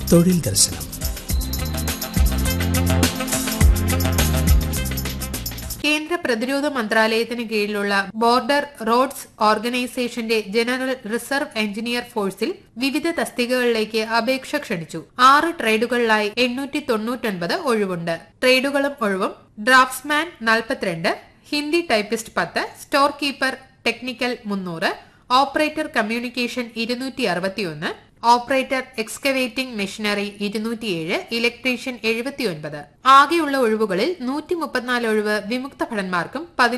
തൊഴിൽ ദർശനം കേന്ദ്ര പ്രതിരോധ മന്ത്രാലയത്തിന് കീഴിലുള്ള ബോർഡർ റോഡ്സ് ഓർഗനൈസേഷന്റെ ജനറൽ റിസർവ് എഞ്ചിനീയർ ഫോഴ്സിൽ വിവിധ തസ്തികകളിലേക്ക് അപേക്ഷ ക്ഷണിച്ചു ആറ് ട്രേഡുകളിലായി എണ്ണൂറ്റി തൊണ്ണൂറ്റൊൻപത് ഒഴിവുണ്ട് ട്രേഡുകളും ഒഴിവും ഡ്രാഫ്റ്റ്സ്മാൻ നാൽപ്പത്തിരണ്ട് ഹിന്ദി ടൈപ്പിസ്റ്റ് പത്ത് സ്റ്റോർ കീപ്പർ ടെക്നിക്കൽ മുന്നൂറ് ഓപ്പറേറ്റർ കമ്മ്യൂണിക്കേഷൻ ഇരുന്നൂറ്റി അറുപത്തിയൊന്ന് ഓപ്പറേറ്റർ എക്സ്കവേറ്റിംഗ് മെഷീനറി ഇരുന്നൂറ്റിയേഴ് ഇലക്ട്രീഷ്യൻ എഴുപത്തിയൊൻപത് ആകെയുള്ള ഒഴിവുകളിൽ നൂറ്റി മുപ്പത്തിനാല് ഒഴിവ് വിമുക്ത ഭടന്മാർക്കും